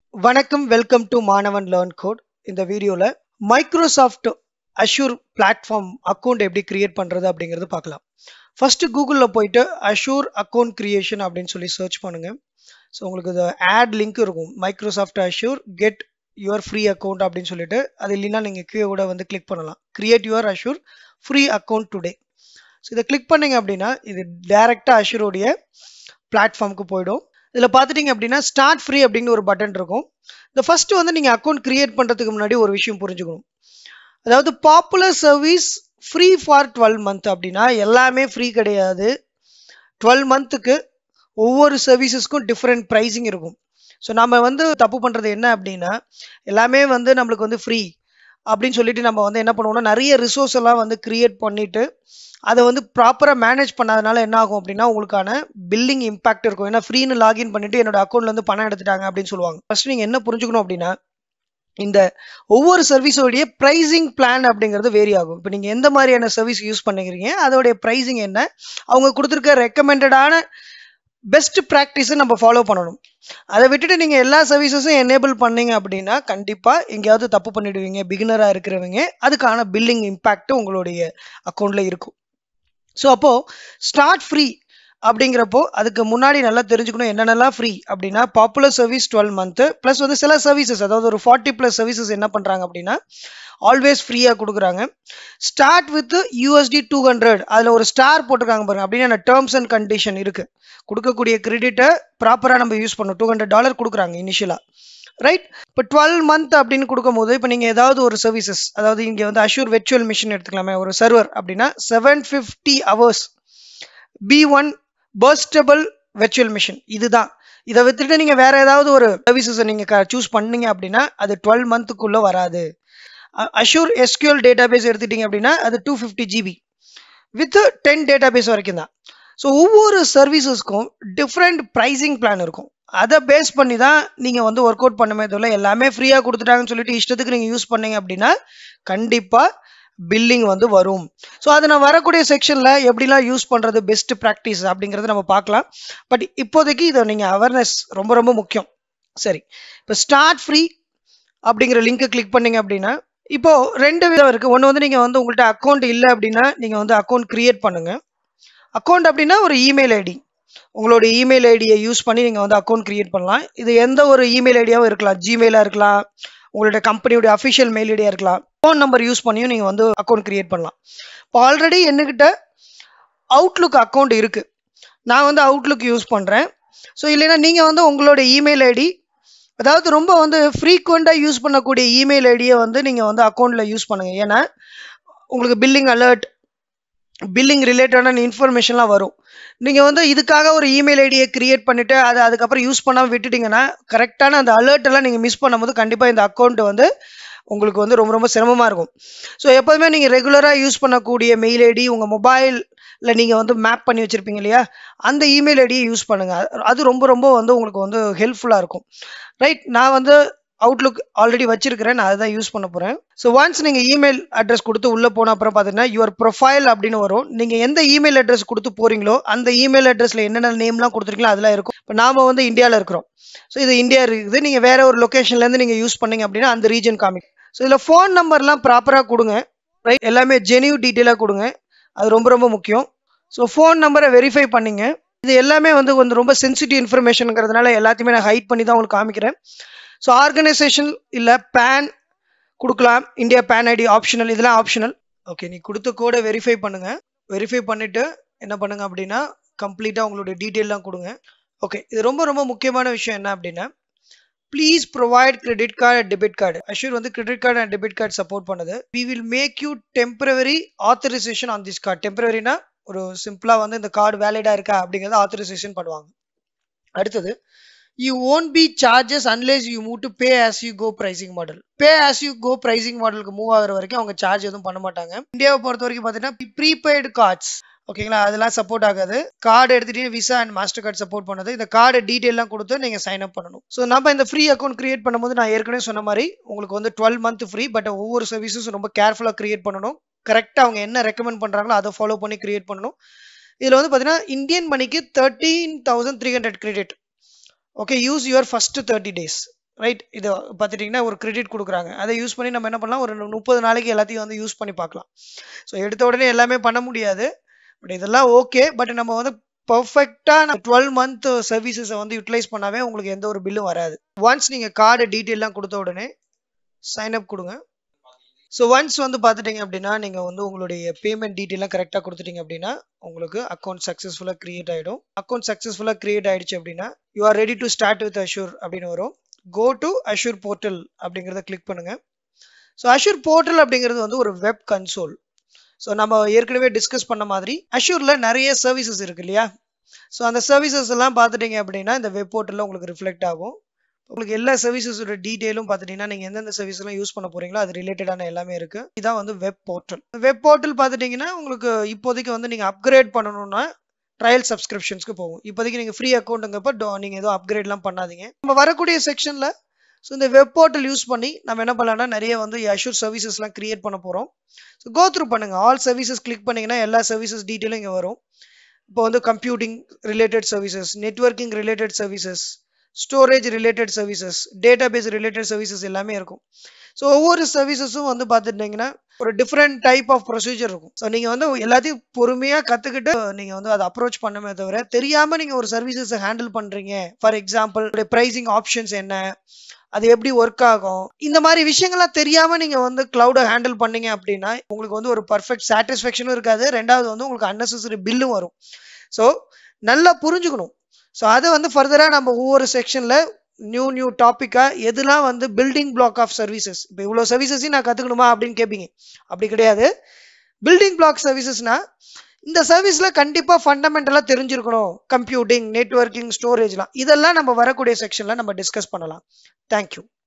வணக்கம் welcome to Maanavan learn code இந்த வீடியோல மைக்ரோசாஃப்ட் அஷூர் பிளாட்ஃபார்ம் அக்கௌண்ட் எப்படி கிரியேட் பண்றது அப்படிங்கறது பார்க்கலாம் ஃபர்ஸ்ட் கூகுள்ல போயிட்டு அஷூர் அக்கௌண்ட் கிரியேஷன் அப்படின்னு சொல்லி சர்ச் பண்ணுங்க ஸோ உங்களுக்கு இது ஆட் லிங்க் இருக்கும் Microsoft Azure get your free account அப்படின்னு சொல்லிட்டு அது இல்லைன்னா நீங்க கீழே கூட வந்து கிளிக் பண்ணலாம் create your Azure free account today so இதை கிளிக் பண்ணீங்க அப்படின்னா இது டைரக்டா அஷூரோடைய பிளாட்ஃபார்முக்கு போயிடும் இதில் பார்த்துட்டீங்க அப்படின்னா ஸ்டார்ட் ஃப்ரீ அப்படின்னு ஒரு பட்டன் இருக்கும் இந்த ஃபர்ஸ்ட் வந்து நீங்கள் அக்கௌண்ட் கிரியேட் பண்ணுறதுக்கு முன்னாடி ஒரு விஷயம் புரிஞ்சுக்கணும் அதாவது popular service free for twelve month அப்படின்னா எல்லாமே ஃப்ரீ கிடையாது டுவெல் மந்த்துக்கு ஒவ்வொரு சர்வீசஸ்க்கும் டிஃப்ரெண்ட் ப்ரைஸிங் இருக்கும் ஸோ நம்ம வந்து தப்பு பண்ணுறது என்ன அப்படின்னா எல்லாமே வந்து நம்மளுக்கு வந்து ஃப்ரீ அப்படின்னு சொல்லிட்டு நம்ம வந்து என்ன பண்ணுவோம்னா நிறைய ரிசோர்ஸ் எல்லாம் வந்து கிரியேட் பண்ணிட்டு அதை வந்து ப்ராப்பராக மேனேஜ் பண்ணாதனால என்ன ஆகும் அப்படின்னா உங்களுக்கான பில்லிங் இம்பாக்ட் இருக்கும் ஏன்னா ஃப்ரீன்னு லாகின் பண்ணிட்டு என்னோட அக்கௌண்ட்ல இருந்து பணம் எடுத்துட்டாங்க அப்படின்னு சொல்லுவாங்க ஃபர்ஸ்ட் நீங்கள் என்ன புரிஞ்சுக்கணும் அப்படின்னா இந்த ஒவ்வொரு சர்வீஸோடைய ப்ரைஸிங் பிளான் அப்படிங்கிறது வேரி ஆகும் இப்போ நீங்கள் எந்த மாதிரியான சர்வீஸ் யூஸ் பண்ணுறீங்க அதோடைய ப்ரைஸிங் என்ன அவங்க கொடுத்துருக்க ரெக்கமெண்டடான பெஸ்ட் ப்ராக்டிஸை நம்ம ஃபாலோ பண்ணணும் அதை விட்டுட்டு நீங்கள் எல்லா சர்வீசஸும் எனேபிள் பண்ணீங்க அப்படின்னா கண்டிப்பாக எங்கேயாவது தப்பு பண்ணிடுவீங்க பிகினராக இருக்கிறவங்க அதுக்கான பில்லிங் இம்பேக்ட் உங்களுடைய அக்கௌண்ட்டில் இருக்கும் ஸோ அப்போது ஸ்டார்ட் ஃப்ரீ அப்படிங்கிறப்போ அதுக்கு முன்னாடி நல்லா தெரிஞ்சுக்கணும் என்னென்னலாம் ஃப்ரீ அப்படின்னா popular service twelve month plus வந்து சில சர்வீசஸ் அதாவது ஒரு ஃபார்ட்டி ப்ளஸ் சர்வீசஸ் என்ன பண்ணுறாங்க அப்படின்னா ஆல்வேஸ் ஃப்ரீயாக கொடுக்குறாங்க start with USD two hundred அதில் ஒரு ஸ்டார் போட்டிருக்காங்க பாருங்க அப்படின்னு டேர்ம்ஸ் அண்ட் கண்டிஷன் இருக்குது கொடுக்கக்கூடிய கிரெடிட்டை ப்ராப்பராக நம்ம யூஸ் பண்ணணும் டூ ஹண்ட்ரட் டாலர் கொடுக்குறாங்க இனிஷியலாக ரைட் இப்போ டுவெல் மந்த் அப்படின்னு கொடுக்கும்போது இப்போ நீங்கள் ஏதாவது ஒரு சர்வீசஸ் அதாவது இங்கே வந்து அஷூர் வெர்ச்சுவல் மிஷின் எடுத்துக்கலாமே ஒரு சர்வர் அப்படின்னா seven fifty hours B one burstable virtual machine இதுதான் இதை வித்துட்டு நீங்கள் வேற ஏதாவது ஒரு சர்வீசஸை நீங்கள் சூஸ் பண்ணீங்க அப்படின்னா அது டுவெல் மந்த்துக்குள்ளே வராது அஷூர் எஸ்கியூஎல் டேட்டா பேஸ் எடுத்துட்டீங்க அப்படின்னா அது two fifty GB with ten database வரைக்கும் தான் ஸோ ஒவ்வொரு சர்வீசஸ்க்கும் டிஃப்ரெண்ட் ப்ரைஸிங் பிளான் இருக்கும் அதை பேஸ் பண்ணி தான் நீங்கள் வந்து ஒர்க் அவுட் பண்ணுமே தவிர எல்லாமே ஃப்ரீயாக கொடுத்துட்டாங்கன்னு சொல்லிட்டு இஷ்டத்துக்கு நீங்கள் யூஸ் பண்ணீங்க அப்படின்னா கண்டிப்பாக பில்லிங் வந்து வரும் ஸோ அதை நான் வரக்கூடிய செக்ஷனில் எப்படிலாம் யூஸ் பண்ணுறது பெஸ்ட் ப்ராக்டிஸ் அப்படிங்கிறத நம்ம பார்க்கலாம் பட் இப்போதைக்கு இதை நீங்கள் அவேர்னஸ் ரொம்ப ரொம்ப முக்கியம் சரி இப்போ ஸ்டார்ட் ஃப்ரீ அப்படிங்கிற லிங்க்கை கிளிக் பண்ணீங்க அப்படின்னா இப்போ ரெண்டு விதம் இருக்குது ஒன்று வந்து நீங்கள் வந்து உங்கள்கிட்ட அக்கௌண்ட் இல்லை அப்படின்னா நீங்கள் வந்து அக்கௌண்ட் கிரியேட் பண்ணுங்கள் அக்கௌண்ட் அப்படின்னா ஒரு இமெயில் ஐடி உங்களோட இமெயில் ஐடியை யூஸ் பண்ணி நீங்கள் வந்து அக்கௌண்ட் கிரியேட் பண்ணலாம் இது எந்த ஒரு இமெயில் ஐடியாவும் இருக்கலாம் ஜிமெயிலாக இருக்கலாம் உங்களோட கம்பெனியோட அஃபிஷியல் மெயில் ஐடியா இருக்கலாம் ஃபோன் நம்பர் யூஸ் பண்ணியும் நீங்கள் வந்து அக்கௌண்ட் கிரியேட் பண்ணலாம் இப்போ ஆல்ரெடி என்கிட்ட அவுட்லுக் அக்கௌண்ட் இருக்குது நான் வந்து அவுட்லுக் யூஸ் பண்ணுறேன் ஸோ இல்லைன்னா நீங்கள் வந்து உங்களோட இமெயில் ஐடி அதாவது ரொம்ப வந்து ஃப்ரீக்வெண்ட்டாக யூஸ் பண்ணக்கூடிய இமெயில் ஐடியை வந்து நீங்கள் வந்து அக்கௌண்ட்டில் யூஸ் பண்ணுங்கள் ஏன்னா உங்களுக்கு பில்லிங் அலர்ட் பில்லிங் ரிலேட்டடான இன்ஃபர்மேஷன்லாம் வரும் நீங்கள் வந்து இதுக்காக ஒரு இமெயில் ஐடியை கிரியேட் பண்ணிவிட்டு அதை அதுக்கப்புறம் யூஸ் பண்ணாமல் விட்டுட்டிங்கன்னா கரெக்டான அந்த அலர்ட் எல்லாம் நீங்கள் மிஸ் பண்ணும்போது கண்டிப்பாக இந்த அக்கௌண்ட் வந்து உங்களுக்கு வந்து ரொம்ப ரொம்ப சிரமமாக இருக்கும் ஸோ எப்போதுமே நீங்கள் ரெகுலராக யூஸ் பண்ணக்கூடிய மெயில் ஐடி உங்கள் மொபைலில் நீங்கள் வந்து மேப் பண்ணி வச்சுருப்பீங்க இல்லையா அந்த இமெயில் ஐடியை யூஸ் பண்ணுங்கள் அது ரொம்ப ரொம்ப வந்து உங்களுக்கு வந்து ஹெல்ப்ஃபுல்லாக இருக்கும் ரைட் நான் வந்து அவுட்லுக் ஆல்ரெடி வச்சிருக்கிறேன் நான் அதை யூஸ் பண்ண போகிறேன் ஸோ ஒன்ஸ் நீங்கள் இமெயில் அட்ரஸ் கொடுத்து உள்ளே போன அப்புறம் பார்த்தீங்கன்னா யுவர் ப்ரொஃபைல் அப்படின்னு வரும் நீங்கள் எந்த இமெயில் அட்ரஸ் கொடுத்து போகிறீங்களோ அந்த இமெயில் அட்ரஸில் என்னென்ன நேம்லாம் கொடுத்துருக்கீங்களோ அதெல்லாம் இருக்கும் இப்போ நாம வந்து இந்தியாவில் இருக்கிறோம் ஸோ இது இந்தியா இருக்குது நீங்கள் வேற ஒரு லொக்கேஷன்லேருந்து நீங்கள் யூஸ் பண்ணீங்க அப்படின்னா அந்த ரீஜன் காமிக்கும் ஸோ இதில் ஃபோன் நம்பர்லாம் ப்ராப்பராக கொடுங்க ரைட் எல்லாமே ஜெனியூ டீட்டெயிலாக கொடுங்க அது ரொம்ப ரொம்ப முக்கியம் ஸோ ஃபோன் நம்பரை வெரிஃபை பண்ணிங்க இது எல்லாமே வந்து கொஞ்சம் ரொம்ப சென்சிட்டிவ் இன்ஃபர்மேஷனுங்கிறதுனால எல்லாத்தையுமே நான் ஹைட் பண்ணி தான் உங்களுக்கு காமிக்கிறேன் ஸோ ஆர்கனைசேஷன் இல்லை பேன் கொடுக்கலாம் இந்தியா பேன் ஐடி ஆப்ஷனல் இதெல்லாம் ஆப்ஷனல் ஓகே நீ கொடுத்த கோடை வெரிஃபை பண்ணுங்க வெரிஃபை பண்ணிட்டு என்ன பண்ணுங்க அப்படின்னா கம்ப்ளீட்டாக உங்களுடைய டீட்டெயிலாம் கொடுங்க ஓகே இது ரொம்ப ரொம்ப முக்கியமான விஷயம் என்ன அப்படின்னா please provide credit card debit card Azure வந்து credit card and debit card support பண்ணுது we will make you temporary authorization on this card டெம்பரவரினா ஒரு சிம்பிளாக வந்து இந்த கார்டு வேலிடாக இருக்கா அப்படிங்கிறத ஆத்தரைசேஷன் பண்ணுவாங்க அடுத்தது you won't be charges unless you move to pay as you go pricing model pay as you go pricing மாடலுக்கு மூவ் ஆகிற வரைக்கும் அவங்க சார்ஜ் எதுவும் பண்ண மாட்டாங்க இந்தியாவை பொறுத்த வரைக்கும் பார்த்தீங்கன்னா ப்ரீபெய்டு கார்ட்ஸ் ஓகேங்களா அதெல்லாம் சப்போர்ட் ஆகாது கார்டு எடுத்துட்டு Visa and Mastercard support பண்ணுது இந்த கார்டு டீட்டெயிலாம் கொடுத்து நீங்கள் சைன் அப் பண்ணணும் ஸோ நம்ம இந்த ஃப்ரீ அக்கௌண்ட் கிரியேட் பண்ணும்போது நான் ஏற்கனவே சொன்ன மாதிரி உங்களுக்கு வந்து டுவெல் மந்த் ஃப்ரீ பட் ஒவ்வொரு சர்வீஸும் ரொம்ப கேர்ஃபுல்லாக கிரியேட் பண்ணணும் கரெக்டாக அவங்க என்ன ரெக்கமெண்ட் பண்ணுறாங்களோ அதை ஃபாலோ பண்ணி கிரியேட் பண்ணணும் இதில் வந்து பார்த்தீங்கன்னா இந்தியன் மணிக்கு thirteen thousand three hundred credit okay use your first thirty days right இதை பார்த்துட்டிங்கன்னா ஒரு கிரெடிட் கொடுக்குறாங்க அதை யூஸ் பண்ணி நம்ம என்ன பண்ணலாம் ஒரு முப்பது நாளைக்கு எல்லாத்தையும் வந்து யூஸ் பண்ணி பார்க்கலாம் ஸோ எடுத்த உடனே எல்லாமே பண்ண முடியாது பட் இதெல்லாம் ஓகே பட் நம்ம வந்து பர்ஃபெக்டாக டுவெல் மந்த் சர்வீசஸை வந்து யூட்டிலைஸ் பண்ணாவே உங்களுக்கு எந்த ஒரு பில்லும் வராது ஒன்ஸ் நீங்கள் கார்டு டீட்டெயிலாம் கொடுத்த உடனே சைன் அப் கொடுங்க ஸோ ஒன்ஸ் வந்து பார்த்துட்டிங்க அப்படின்னா நீங்கள் வந்து உங்களுடைய பேமெண்ட் டீட்டெயிலாம் கரெக்டாக கொடுத்துட்டீங்க அப்படின்னா உங்களுக்கு அக்கௌண்ட் சக்ஸஸ்ஃபுல்லாக க்ரியேட் ஆகிடும் அக்கௌண்ட் சக்ஸஸ்ஃபுல்லாக க்ரியேட் ஆகிடுச்சு அப்படின்னா you are ready to start with Azure அப்படின்னு வரும் கோ டு அஷூர் போர்ட்டல் அப்படிங்கிறத கிளிக் பண்ணுங்க ஸோ அஷூர் போர்ட்டல் அப்படிங்கிறது வந்து ஒரு வெப் கன்சோல் ஸோ நம்ம ஏற்கனவே டிஸ்கஸ் பண்ண மாதிரி அஷூரில் நிறைய சர்வீசஸ் இருக்கு இல்லையா ஸோ அந்த சர்வீசஸ் எல்லாம் பார்த்துட்டீங்க அப்படின்னா இந்த வெப் போர்ட்டலில் உங்களுக்கு ரிஃப்ளெக்ட் ஆகும் உங்களுக்கு எல்லா சர்வீசஸோட டீட்டெயிலும் பார்த்துட்டீங்கன்னா நீங்கள் எந்தெந்த சர்வீஸ் எல்லாம் யூஸ் பண்ண போறீங்களோ அது ரிலேட்டடான எல்லாமே இருக்கு இதான் வந்து வெப் போர்ட்டல் வெப் போர்ட்டல் பார்த்துட்டீங்கன்னா உங்களுக்கு இப்போதைக்கு வந்து நீங்கள் அப்கிரேட் பண்ணணும்னா ட்ரையல் சப்ஸ்கிரிப்ஷன்ஸ்க்கு போகும் இப்போதைக்கு நீங்கள் ஃப்ரீ அக்கௌண்ட்டுங்கப்போ நீங்கள் எதுவும் அப்கிரேட்லாம் பண்ணாதீங்க நம்ம வரக்கூடிய செக்ஷனில் ஸோ இந்த வெப் போர்ட்டல் யூஸ் பண்ணி நம்ம என்ன பண்ணலாம்னா நிறைய வந்து அஷூர் சர்வீசஸ்லாம் கிரியேட் பண்ண போகிறோம் ஸோ கோ த்ரூ பண்ணுங்க ஆல் சர்வீசஸ் கிளிக் பண்ணிங்கன்னா எல்லா சர்வீசஸ் டீட்டெயிலும் இங்கே வரும் இப்போ வந்து computing related services networking related services storage related services database related services எல்லாமே இருக்கும் ஸோ ஒவ்வொரு சர்வீசஸும் வந்து பார்த்துட்டிங்கன்னா ஒரு டிஃப்ரெண்ட் டைப் ஆஃப் ப்ரொசீஜர் இருக்கும் ஸோ நீங்கள் வந்து எல்லாத்தையும் பொறுமையாக கற்றுக்கிட்டு நீங்கள் வந்து அதை அப்ரோச் பண்ணுமே தவிர தெரியாமல் நீங்கள் ஒரு சர்வீசஸை ஹேண்டில் பண்ணுறீங்க ஃபார் எக்ஸாம்பிள் ப்ரைசிங் ஆப்ஷன்ஸ் என்ன அது எப்படி ஒர்க் ஆகும் இந்த மாதிரி விஷயங்கள்லாம் தெரியாம நீங்க வந்து கிளவுடை ஹேண்டில் பண்ணீங்க அப்படின்னா உங்களுக்கு வந்து ஒரு பர்ஃபெக்ட் சாட்டிஸ்ஃபேக்ஷனும் இருக்காது ரெண்டாவது வந்து உங்களுக்கு அன்னெசரி பில்லும் வரும் ஸோ நல்லா புரிஞ்சுக்கணும் ஸோ அதை வந்து ஃபர்தராக நம்ம ஒவ்வொரு செக்ஷனில் நியூ நியூ டாப்பிக்காக எதுலாம் வந்து பில்டிங் பிளாக் ஆஃப் சர்வீசஸ் இப்போ இவ்வளோ சர்வீசஸையும் நான் கற்றுக்கணுமா அப்படின்னு கேட்பீங்க அப்படி கிடையாது பில்டிங் பிளாக் சர்வீசஸ்னா இந்த சர்வீஸில் கண்டிப்பாக ஃபண்டமெண்டலாக தெரிஞ்சிருக்கணும் கம்ப்யூட்டிங் நெட்ஒர்க்கிங் ஸ்டோரேஜ்லாம் இதெல்லாம் நம்ம வரக்கூடிய செக்ஷனில் நம்ம டிஸ்கஸ் பண்ணலாம் தேங்க்யூ